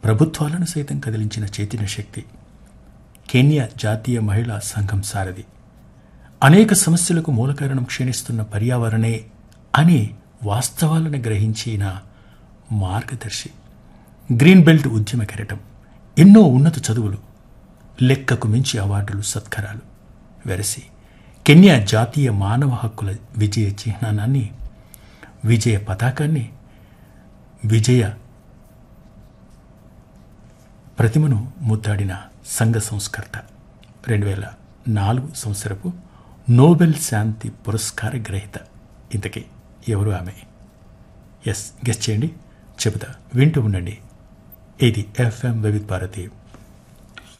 ప్రభుత్వాలను సైతం కదిలించిన చైతన్య శక్తి కెన్యా జాతీయ మహిళా సంఘం సారథి అనేక సమస్యలకు మూల కారణం క్షీణిస్తున్న పర్యావరణే అని వాస్తవాలను గ్రహించిన మార్గదర్శి గ్రీన్ బెల్ట్ ఉద్యమ కెరటం ఎన్నో ఉన్నత చదువులు లెక్కకు మించి అవార్డులు సత్కరాలు వెరసి కెన్యా జాతీయ మానవ హక్కుల విజయ చిహ్నాన్ని విజయ పతాకాన్ని విజయ ప్రతిమను ముద్దాడిన సంఘ సంస్కర్త రెండు వేల నాలుగు సంవత్సరపు నోబెల్ శాంతి పురస్కార గ్రహీత ఇంతకీ ఎవరు ఆమె ఎస్ గెస్ట్ చేయండి చెబుతా వింటూ ఉండండి ఇది ఎఫ్ఎం వివిధ్ భారతి